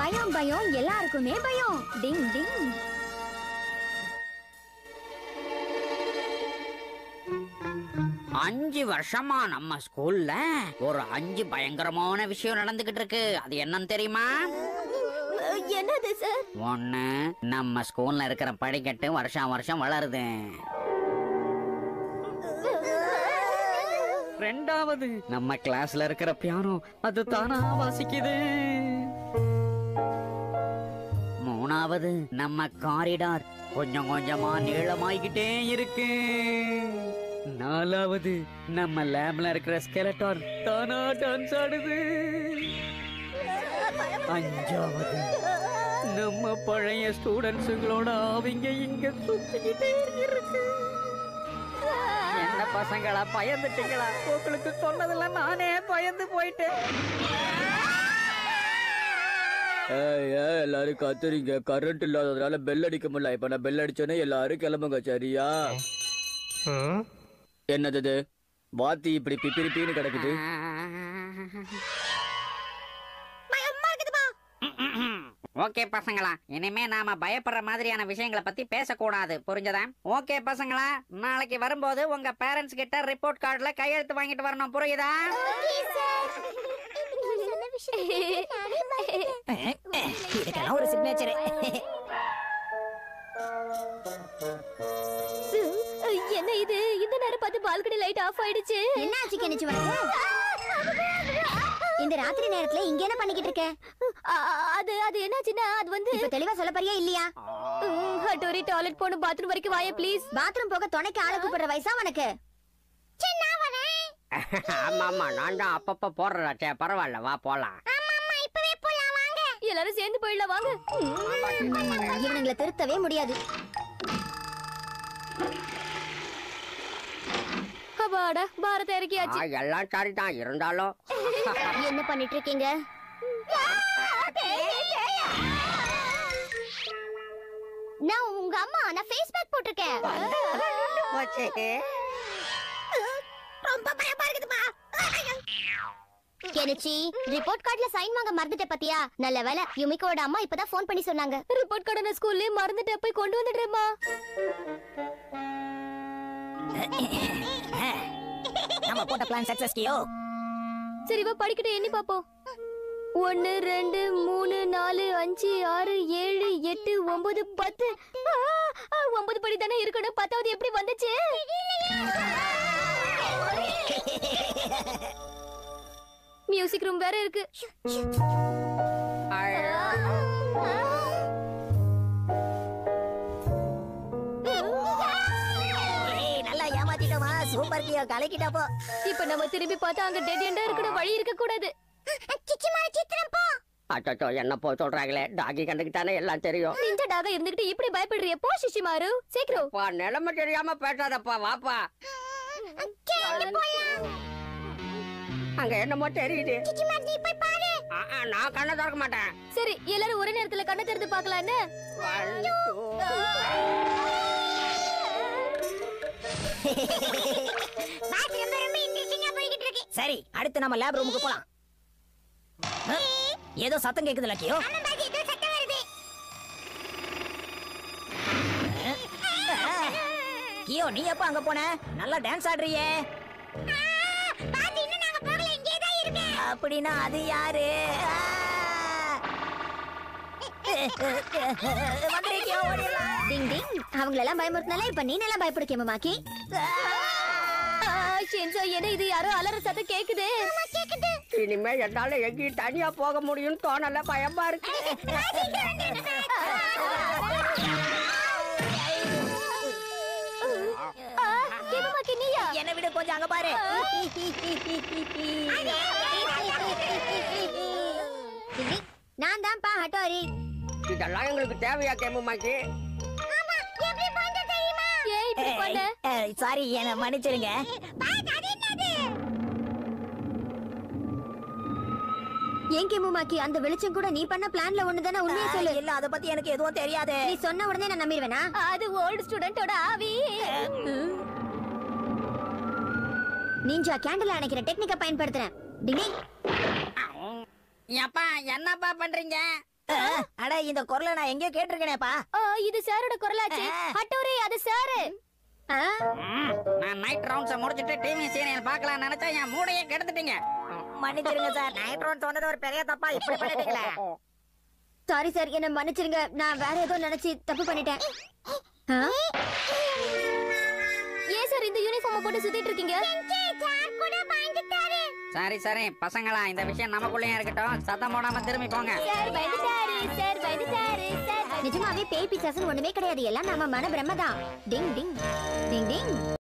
பயம் பயம் எல்லாருக்குமே பயம் டிங் டிங் அஞ்சு வருஷமா நம்ம ஸ்கூல்ல ஒரு அஞ்சு பயங்கரமான விஷயம் நடந்துகிட்டு இருக்கு அது என்னன்னு தெரியுமா என்னது சார் ஒண்ணு நம்ம ஸ்கூல்ல இருக்கிற படிக்கட்டு வருஷம் வருஷம் வளருது ரெண்டாவது நம்ம கிளாஸ்ல இருக்கிற பியானோ அது தானா வாசிக்குது மூணாவது நம்ம காரிடார் கொஞ்சம் கொஞ்சமா நீளமாயிக்கிட்டே இருக்கு நாலாவது நம்ம லேப்ல இருக்கிற ஸ்கெலட்டான் தானா டான்ஸ் ஆடுது அஞ்சாவது நம்ம பழைய ஸ்டூடெண்ட்ஸுங்களோட அவங்க இங்க சுத்திக்கிட்டே இருக்கு என்ன பசங்களா பயந்துட்டீங்களா உங்களுக்கு சொன்னதுல நானே பயந்து போயிட்டேன் ஏய், ஏய், எல்லாரும் கத்துறீங்க கரண்ட் இல்லாததுனால பெல் அடிக்க முடியல இப்ப நான் பெல் அடிச்சோன்னே எல்லாரும் கிளம்புங்க சரியா என்னது இது? வாத்தி இப்படி பிப்பிரிப்பின்னு கிடக்குது ஓகே பசங்களா இனிமே நாம பயப்படுற மாதிரியான விஷயங்களை பத்தி பேசக்கூடாது புரிஞ்சதா ஓகே பசங்களா நாளைக்கு வரும்போது உங்க பேரண்ட்ஸ் கிட்ட ரிப்போர்ட் கார்டுல கையெழுத்து வாங்கிட்டு வரணும் புரியுதா இதுக்கெல்லாம் ஒரு சிக்னேச்சர் என்ன இது இந்த நேரம் பார்த்து பால்கனி லைட் ஆஃப் ஆயிடுச்சு என்ன ஆச்சு கெனிச்சு இந்த ராத்திரி நேரத்துல இங்க என்ன பண்ணிக்கிட்டு இருக்க அது அது என்னாச்சுன்னா அது வந்து இப்ப தெளிவா சொல்ல போறியா இல்லையா ஹட்டோரி டாய்லெட் போணும் பாத்ரூம் வரைக்கும் வாயே ப்ளீஸ் பாத்ரூம் போக துணைக்கு ஆளு கூப்பிடுற வயசா உனக்கு ஆமா ஆமா நான் தான் அப்பப்ப போடுறாச்சே பரவாயில்ல வா போலாம் எல்லாரும் சேர்ந்து போயிடலாம் வாங்க இவனுங்களை திருத்தவே முடியாது அப்பாடா பாரத இறக்கியாச்சு ஆ, எல்லாம் சரிதான் இருந்தாலும் என்ன பண்ணிட்டு இருக்கீங்க நான் உங்க அம்மா நான் ஃபேஸ் பேக் போட்டிருக்கேன் ரொம்ப பயமா இருக்குதுமா கெனிச்சி ரிப்போர்ட் கார்டுல சைன் வாங்க மறந்துட்ட பாத்தியா நல்ல வேலை யுமிகோட அம்மா இப்பதான் ஃபோன் பண்ணி சொன்னாங்க ரிப்போர்ட் கார்டு நான் ஸ்கூல்ல மறந்துட்ட போய் கொண்டு வந்துடுறேம்மா நம்ம போட்ட பிளான் சக்சஸ் கியோ சரி வா படிக்கட்டு எண்ணி பாப்போம் ஒன்னு ரெண்டு மூணு நாலு அஞ்சு ஆறு ஏழு எட்டு ஒன்பது பத்து ஆ, ஆ, ஒன்பது படி தானே இருக்கணும் பத்தாவது எப்படி வந்துச்சு மியூசிக் ரூம் வேற இருக்கு ஏய் நல்லா ஏமாத்திட்டோமா சூப்பர் கியோ கலக்கிட்டப்போ இப்ப நம்ம திரும்பி பார்த்தா அங்க டெட் எண்டா இருக்கணும் வழி இருக்க கூடாது அச்சோ என்ன போ சொல்றாங்களே டாகி கண்டுக்கு தானே எல்லாம் தெரியும் நிஞ்ச டாக இருந்துகிட்டு இப்படி பயப்படுறிய போ சிஷிமாரு சீக்கிரம் அப்பா நிலைமை தெரியாம பேசாதப்பா வாப்பா அங்க என்னமோ தெரியுது ஆ, ஆ, நான் கண்ணை திறக்க மாட்டேன் சரி எல்லாரும் ஒரே நேரத்துல கண்ணை திறந்து பார்க்கலாம் என்ன One, two. சரி அடுத்து நம்ம லேப் ரூமுக்கு போலாம் ஆ, ஏதோ சத்தம் கேக்குதுல கியோ ஆ, கியோ நீ எப்ப அங்க போன நல்லா டான்ஸ் ஆடுறியே அப்படின்னா அது யாரு ஆ! வந்துரு கியோ, ஓடிடலாம். டிங் டிங் அவங்களெல்லாம் பயமுறுத்தினால இப்ப நீ நல்லா பயப்படுக்கேமா மாக்கி ஷென்சோ என்ன இது யாரோ அலற சத்தம் கேக்குது கேக்குது இனிமே என்னால எங்கேயும் தனியா போக முடியும்னு தோணல பயமா இருக்கு கேமமாக்கி நீயா என்னை விட கொஞ்சம் அங்க பாரு நான் தான்ப்பா ஹட்டோரி இதெல்லாம் எங்களுக்கு தேவையா கேமுமாக்கி ஏன் இப்படி பண்ண சாரி என்ன மன்னிச்சிருங்க ஏன் கேமுமாக்கி அந்த வெளிச்சம் கூட நீ பண்ண பிளான்ல ஒண்ணுதானே உண்மையை சொல்லு இல்ல அத பத்தி எனக்கு எதுவும் தெரியாது நீ சொன்ன உடனே நான் நம்பிடுவேனா அது ஓல்டு ஸ்டூடெண்டோட ஆவி நீஞ்சா கேண்டில் அணைக்கிற டெக்னிக்க பயன்படுத்துறேன் டிங் அப்பா என்னப்பா பண்றீங்க அஹ், அட இந்த குரலை நான் எங்கேயோ கேட்டிருக்கேனேப்பா ஆ, இது சாரோட குரலாச்சு ஹட்டோரி அது சாரு ஆ, ம், நான் நைட் ரவுண்ட்ஸை முடிச்சிட்டு டிவி சீரியல் பார்க்கலாம் நினைச்சா என் மூடையே கெடுத்துட்டீங்க மன்னிச்சிருங்க சார் நைட் ரோட் வந்தது ஒரு பெரிய தப்பா இப்படி பண்ணிட்டீங்களே சாரி சார் என்ன மன்னிச்சிருங்க நான் வேற ஏதோ நினைச்சு தப்பு பண்ணிட்டேன் ஆ? ஏன் சார் இந்த யூனிஃபார்ம் போட்டு சுத்திட்டு இருக்கீங்க சரி சரி பசங்களா இந்த விஷயம் நமக்குள்ளேயே இருக்கட்டும் சத்தம் போடாம திரும்பி போங்க சார் பயந்துட்டாரு சார் பயந்துட்டாரு சார் நிஜமாவே பேய் பிசாசுன்னு ஒண்ணுமே கிடையாது எல்லாம் நம்ம மன பிரம்ம தான் டிங் டிங் டிங் டிங்